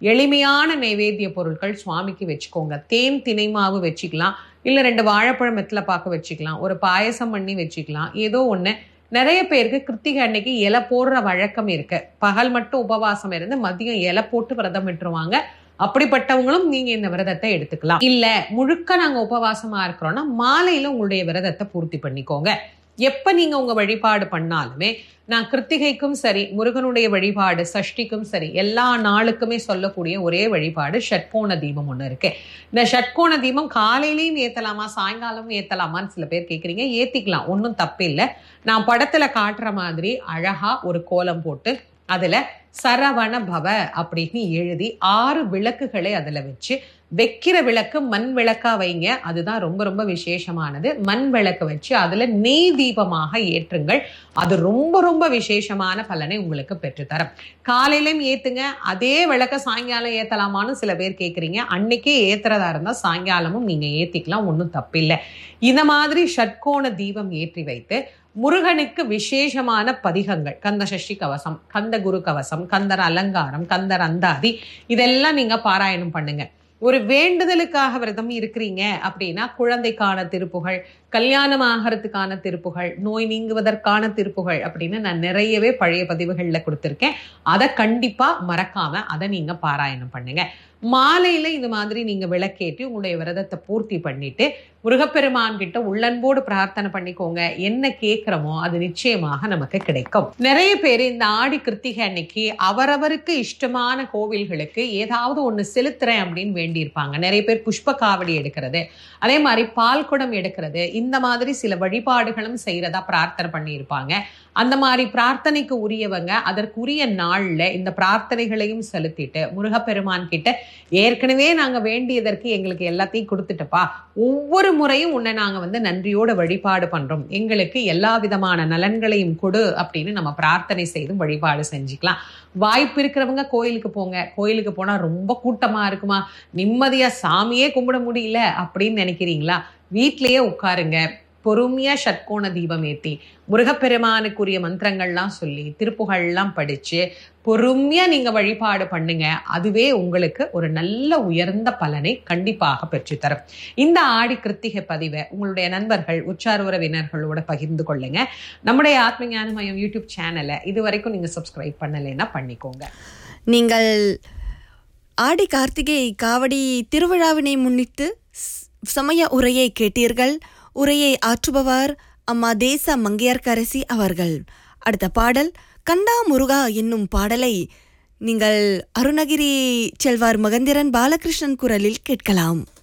எளிமையான நைவேத்திய பொருட்கள் சுவாமிக்கு வச்சுக்கோங்க தேன் தினை மாவு வச்சுக்கலாம் இல்லை ரெண்டு வாழைப்பழம் மெத்தல பாக்க வச்சுக்கலாம் ஒரு பாயசம் பண்ணி வச்சுக்கலாம் ஏதோ ஒன்று நிறைய பேருக்கு கிருத்திகை அன்னைக்கு இலை போடுற வழக்கம் இருக்கு பகல் மட்டும் உபவாசம் இருந்து மதியம் இலை போட்டு விரதம் விட்டுருவாங்க அப்படிப்பட்டவங்களும் நீங்க இந்த விரதத்தை எடுத்துக்கலாம் இல்ல முழுக்க நாங்க உபவாசமா இருக்கிறோம்னா மாலையில உங்களுடைய விரதத்தை பூர்த்தி பண்ணிக்கோங்க எப்ப நீங்க உங்க வழிபாடு பண்ணாலுமே நான் கிருத்திகைக்கும் சரி முருகனுடைய வழிபாடு சஷ்டிக்கும் சரி எல்லா நாளுக்குமே சொல்லக்கூடிய ஒரே வழிபாடு ஷட்கோண தீபம் ஒன்று இருக்கு இந்த ஷட்கோண தீபம் காலையிலையும் ஏத்தலாமா சாயங்காலமும் ஏத்தலாமான்னு சில பேர் கேட்குறீங்க ஏத்திக்கலாம் ஒன்றும் தப்பு இல்லை நான் படத்துல காட்டுற மாதிரி அழகா ஒரு கோலம் போட்டு அதுல சரவண பவ அப்படின்னு எழுதி ஆறு விளக்குகளை அதுல வச்சு வைக்கிற விளக்கு மண் விளக்கா வைங்க அதுதான் ரொம்ப ரொம்ப விசேஷமானது மண் விளக்கு வச்சு அதுல நெய் தீபமாக ஏற்றுங்கள் அது ரொம்ப ரொம்ப விசேஷமான பலனை உங்களுக்கு பெற்றுத்தரும் காலையிலும் ஏத்துங்க அதே விளக்க சாயங்காலம் ஏத்தலாமான்னு சில பேர் கேட்குறீங்க அன்னைக்கே ஏத்துறதா இருந்தா சாயங்காலமும் நீங்க ஏத்திக்கலாம் ஒன்றும் தப்பில்லை இந்த மாதிரி ஷட்கோண தீபம் ஏற்றி வைத்து முருகனுக்கு விசேஷமான பதிகங்கள் கந்த சஷ்டி கவசம் கந்த குரு கவசம் கந்தர் அலங்காரம் கந்தர் அந்தாதி இதெல்லாம் நீங்க பாராயணம் பண்ணுங்க ஒரு வேண்டுதலுக்காக விரதம் இருக்கிறீங்க அப்படின்னா குழந்தைக்கான திருப்புகள் கல்யாணம் ஆகிறதுக்கான திருப்புகள் நோய் நீங்குவதற்கான திருப்புகள் அப்படின்னு நான் நிறையவே பழைய பதிவுகள்ல கொடுத்துருக்கேன் அதை கண்டிப்பா மறக்காம அதை நீங்க பாராயணம் பண்ணுங்க மாலையில இந்த மாதிரி நீங்க விளக்கேற்றி உங்களுடைய விரதத்தை பூர்த்தி பண்ணிட்டு முருகப்பெருமான் கிட்ட உள்ளன்போடு பிரார்த்தனை பண்ணிக்கோங்க என்ன கேட்கிறோமோ அது நிச்சயமாக நமக்கு கிடைக்கும் நிறைய பேர் இந்த ஆடி கிருத்திகை அன்னைக்கு அவரவருக்கு இஷ்டமான கோவில்களுக்கு ஏதாவது ஒண்ணு செலுத்துறேன் அப்படின்னு வேண்டியிருப்பாங்க நிறைய பேர் புஷ்ப காவடி எடுக்கிறது அதே மாதிரி பால் குடம் எடுக்கிறது இந்த மாதிரி சில வழிபாடுகளும் செய்யறதா பிரார்த்தனை பண்ணியிருப்பாங்க அந்த மாதிரி பிரார்த்தனைக்கு உரியவங்க அதற்குரிய நாள்ல இந்த பிரார்த்தனைகளையும் செலுத்திட்டு முருகப்பெருமான் கிட்ட ஏற்கனவே நாங்க வேண்டியதற்கு எங்களுக்கு எல்லாத்தையும் கொடுத்துட்டப்பா ஒவ்வொரு முறையும் உன்னை நாங்க வந்து நன்றியோட வழிபாடு பண்றோம் எங்களுக்கு எல்லா விதமான நலன்களையும் கொடு அப்படின்னு நம்ம பிரார்த்தனை செய்து வழிபாடு செஞ்சுக்கலாம் வாய்ப்பு இருக்கிறவங்க கோயிலுக்கு போங்க கோயிலுக்கு போனா ரொம்ப கூட்டமா இருக்குமா நிம்மதியா சாமியே கும்பிட முடியல அப்படின்னு நினைக்கிறீங்களா வீட்லயே உட்காருங்க பொறுமையா ஷட்கோண தீபம் ஏத்தி முருகப்பெருமானுக்குரிய மந்திரங்கள்லாம் சொல்லி திருப்புகள்லாம் படிச்சு பொறுமையா நீங்க வழிபாடு பண்ணுங்க அதுவே உங்களுக்கு ஒரு நல்ல உயர்ந்த பலனை கண்டிப்பாக பெற்றுத்தரும் இந்த ஆடி கிருத்திகை பதிவை உங்களுடைய நண்பர்கள் உற்சார உறவினர்களோட பகிர்ந்து கொள்ளுங்க நம்முடைய ஆத்ம ஞானமயம் யூடியூப் சேனலை இது வரைக்கும் நீங்க சப்ஸ்கிரைப் பண்ணலைன்னா பண்ணிக்கோங்க நீங்கள் ஆடி கார்த்திகை காவடி திருவிழாவினை முன்னிட்டு ஸ்- சமய உரையை கேட்டீர்கள் உரையை ஆற்றுபவர் அம்மா தேச மங்கையர்க்கரசி அவர்கள் அடுத்த பாடல் கண்டா முருகா என்னும் பாடலை நீங்கள் அருணகிரி செல்வார் மகந்திரன் பாலகிருஷ்ணன் குரலில் கேட்கலாம்